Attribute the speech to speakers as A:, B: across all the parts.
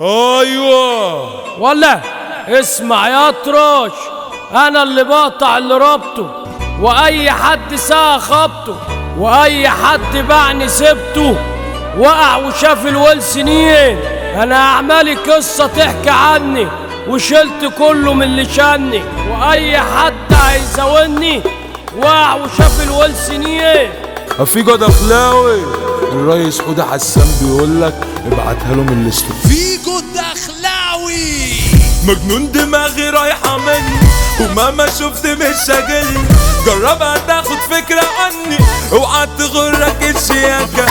A: ايوه
B: ولا اسمع يا طرش انا اللي بقطع اللي ربطه واي حد ساعة خبطه واي حد باعني سبته وقع وشاف الويل سنين انا اعمالي قصة تحكي عني وشلت كله من اللي شاني واي حد هيزاولني وقع وشاف الويل سنين
A: في جد اخلاوي الريس حوده حسان بيقول لك ابعتها له من الاستوديو
C: فيجو الدخلاوي
A: مجنون دماغي رايحة مني ومهما شفت مش شاغلني جربها تاخد فكرة عني اوعى تغرك الشياكة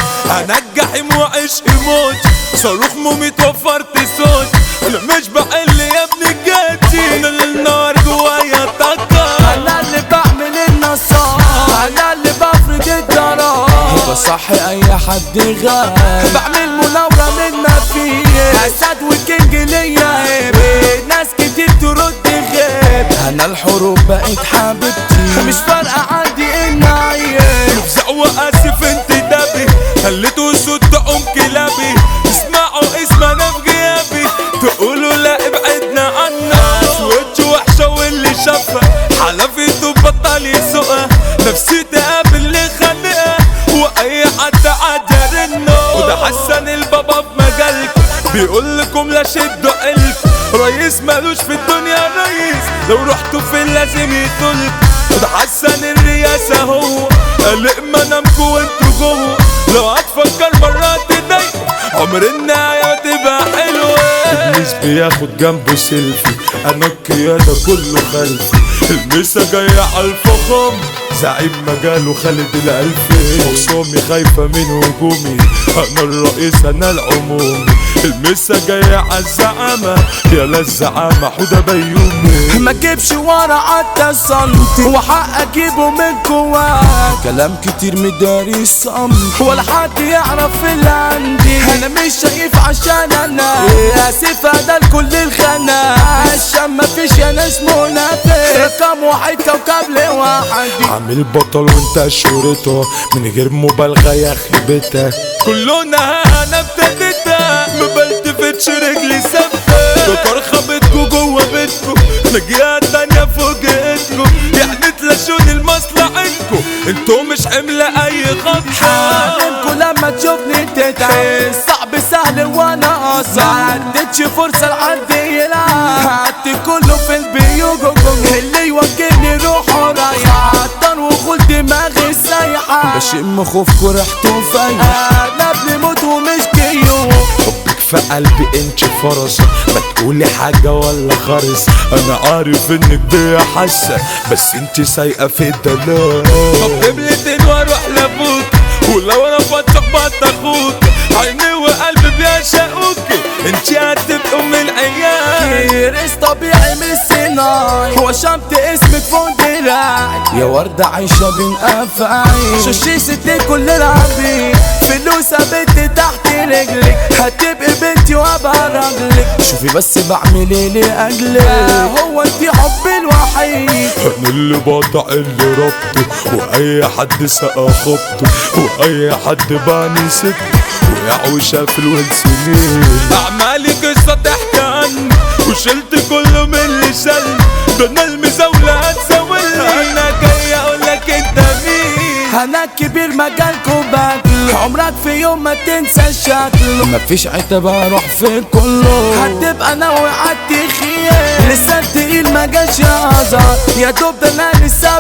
A: هنجح وعشق موت صاروخ مومي توفرت صوت انا مش بحل يا ابني جاتي انا للنار جوايا طاقة
D: انا اللي بعمل النصار انا اللي بفرض الضرار بصحي اي حد غاب بعمل مناورة من ما فيه اسد وكينج ليا عيب ناس كتير ترد غيب انا الحروب بقت حبيبتي مش فارقة عندي النعيم
A: مفزع واسف انت دبي خليته صوت تقوم كلابي اسمعوا اسمنا في غيابي تقولوا لا ابعدنا عنا سويتش وحشة واللي شافها حلفته بطل يسوقها نفسيتي قابل اللي خانقها واي حد عاد يرنه وده حسن البابا في مجالكم بيقول لكم لا شدوا قلكم رئيس مالوش في الدنيا رئيس لو رحتوا فين لازم يطلق وده حسن الرئاسة هو قلق منامكوا وانتوا جوه لو هتفكر مرة تضايق عمر النهاية تبقى حلوة ابليس بياخد جنبه سيلفي انا القيادة كله خلفي المسا جاية على الفخم زعيم مجاله خالد الألفي خصومي خايفة من هجومي أنا الرئيس أنا العمومي المسا جاية على الزعامة يا للزعامة حودة بيومي
D: ما تجيبش ورا حتى سنتي وحق اجيبه من جواك كلام كتير مداري الصمت ولا حد يعرف اللي عندي انا مش شايف عشان انا اسف ده لكل الخنا عشان ما فيش يا ناس منافق رقم واحد كوكب لوحدي
A: عامل بطل وانت شهرته من غير مبالغة يا خيبتها كلنا انا ابتديتها ما بلتفتش رجلي ثابتة فكر خبطكوا جوه بيتكوا نجيات تانية فوجئتكوا يعني تلاشوني لمصلحتكوا انتوا مش حمل اي خطة
D: حالمكوا لما تشوفني تتعب صعب سهل وانا اصلا ما عدتش فرصة لحد يلعب قعدت كله في البيوت اللي يوجهني روحه رايح عطان وغول دماغي سايحة بشم خوفكوا ريحته فايحة انا بنموت ومش كيوب
A: حبك في قلبي انت فرس ما تقولي حاجة ولا خرس انا عارف انك بيا حاسة بس انت سايقة في الدلال طب قبلتين واروح لابوك ولو انا فتح بط اخوك عيني وقلبي بيعشقوك انت هتبقى ام العيال
D: كيرس طبيعي مش صناعي هو شمت اسمك فوق دراعي يا وردة عايشة بين أفعي شوشي ستي كل العبيد فلوسها بنت تحت رجلك هتبقي بنتي وابقى راجلك شوفي بس بعمل ايه لأجلك هو انتي حبي الوحيد
A: انا اللي بقطع اللي ربطه واي حد سقى خبطه واي حد باني سبته وقع وشاف الويل سنين اعمالي قصة تحكي عني وشلت كله من اللي شل ده انا المزاولة هتزاولني انا جاي اقولك انت مين
D: انا كبير مجالكم باكل عمرك في يوم ما تنسى الشكل مفيش عتاب اروح في كله هتبقى ناوي عالتخيل لسه تقيل ما جاش يا ازهر يا دوب ده انا لسه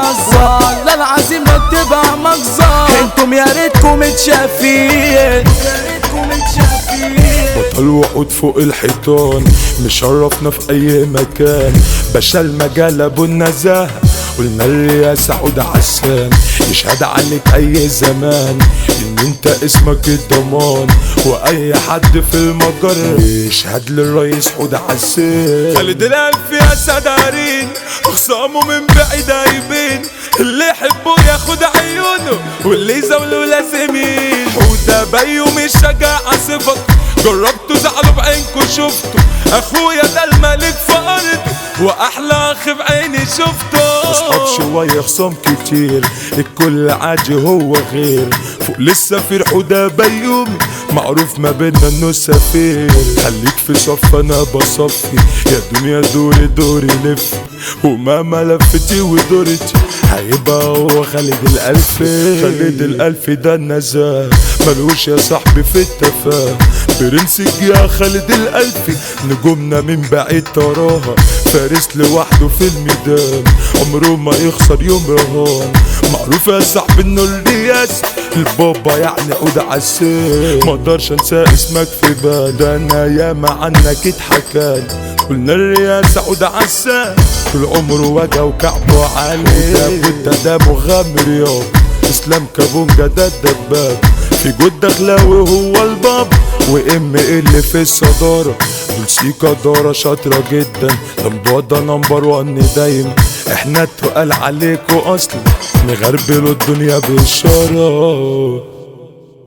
D: بهزر لا العظيم ما تبقى مجزر انتم يا ريتكم متشافين يا ريتكم متشافين
A: بطل وقود فوق الحيطان مشرفنا في اي مكان باشا المجال ابو النزاهة قلنا الرئاسة حود عسان يشهد عليك اي زمان ان انت اسمك الضمان واي حد في المجر يشهد للرئيس حود عسان خالد الالف يا سدارين خصامه من بعيد هيبين اللي يحبه ياخد عيونه واللي يزاوله لازم يين حودة بيو مش شجاعة صفته جربتوا زعلوا بعينكوا شفتوا اخويا ده الملك في ارض واحلى اخ بعيني شفته اصحاب شوية خصام كتير الكل عادي هو غير فوق لسه في حودة بيومي معروف ما بينا انه سفير خليك في صف انا بصفي يا دنيا دوري دوري لف ومهما لفتي ودورتي هيبقى هو خالد الألفي خالد الألفي ده النزاهة ملوش يا صاحبي في التفاهة برنسك يا خالد الألفي نجومنا من بعيد تراها فارس لوحده في الميدان عمره ما يخسر يوم رهان معروف يا صاحبي انه الرياس البابا يعني عود عسام ما اقدرش انسى اسمك في بال ده انا ياما عنك اتحكالي قلنا الرياس عود عسام طول عمره وجه وكعبه عالي وانت ده مغامر يابا اسلام كابونجا ده الدباب في جود دخلاوي هو الباب وام اللي في الصدارة دول سيكا دارة شاطرة جدا لمبوا ده نمبر وان دايما احنا التقال عليكوا اصلا نغربلوا الدنيا بإشارة